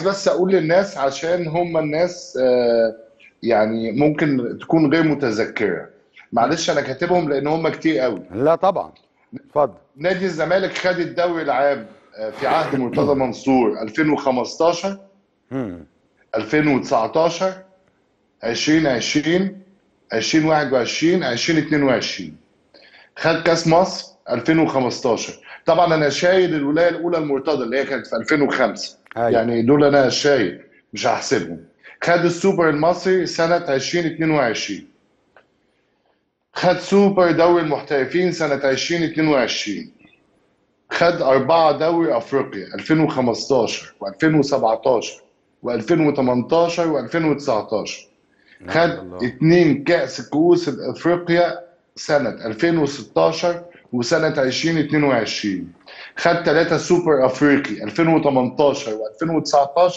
بس اقول للناس عشان هم الناس آه، يعني ممكن تكون غير متذكره معلش انا كاتبهم لان هم كتير قوي لا طبعا اتفضل نادي الزمالك خد الدوري العام آه، في عهد مرتضى منصور 2015 مم. 2019 2020 2021 2022 خد كاس مصر 2015 طبعا انا شايل الولايه الاولى المرتضى اللي هي كانت في 2005 أيوة. يعني دول انا شايل مش هحسبهم خد السوبر المصري سنه 2022 خد سوبر دوري المحترفين سنه 2022 خد أربعة دوري أفريقيا 2015 و2017 و2018 و2019 خد الله. اتنين كأس كؤوس أفريقيا سنة 2016 وسنة 2022 خد ثلاثة سوبر أفريقي 2018 و2019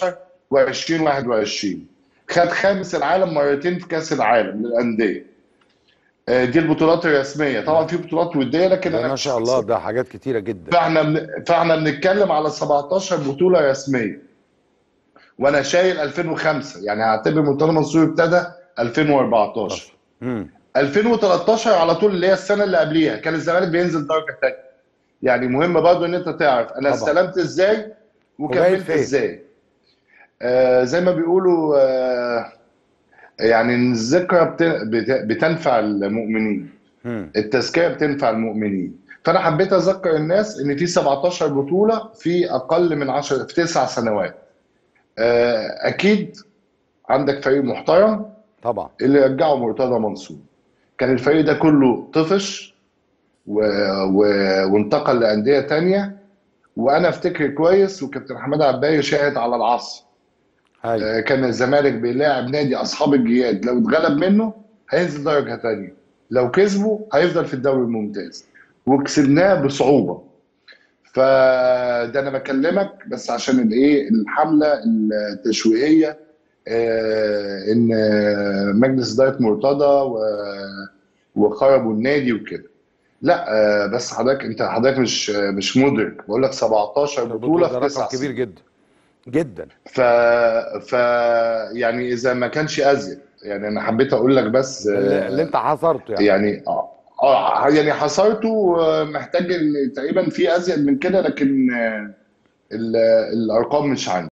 و2021 خد خامس العالم مرتين في كأس العالم للأندية آه، دي البطولات الرسمية طبعا في بطولات ودية لكن ده أنا ما مش شاء الله هحسبها. ده حاجات كتيره جدا فاحنا بن... فاحنا بنتكلم على 17 بطوله رسميه وانا شايل 2005 يعني هعتبر مرتضى منصور ابتدى 2014 مم. 2013 على طول اللي هي السنه اللي قبليها كان الزمالك بينزل درجه ثانيه يعني مهم برضه ان انت تعرف انا طبعا. استلمت ازاي وبقيت وكملت فين؟ ازاي آه زي ما بيقولوا آه يعني إن الذكرى بت... بت... بتنفع المؤمنين مم. التزكيه بتنفع المؤمنين فانا حبيت اذكر الناس ان في 17 بطوله في اقل من 10 في 9 سنوات آه، اكيد عندك فريق محترم طبعا اللي رجعه مرتضى منصور كان الفريق ده كله طفش و... و... وانتقل لانديه تانية وانا افتكر كويس وكابتن حماد عباية شاهد على العصر ايوه آه، كان الزمالك بيلاعب نادي اصحاب الجياد لو اتغلب منه هينزل درجه تانية لو كسبه هيفضل في الدوري الممتاز وكسبناه بصعوبه فده انا بكلمك بس عشان الايه الحمله التشويقيه آه، ان آه، مجلس اداره مرتضى و- وخربوا النادي وكده لا آه، بس حضرتك انت حضرتك مش مش مدرك بقول لك 17 البطوله بطوله ده في 9 رقم كبير جدا جدا ف ف يعني اذا ما كانش ازيد يعني انا حبيت اقول لك بس اللي, آه، اللي انت حصرته يعني يعني اه آه، يعني حصرته آه، محتاج إن تقريبا في ازيد من كده لكن آه، ال- الارقام مش عندي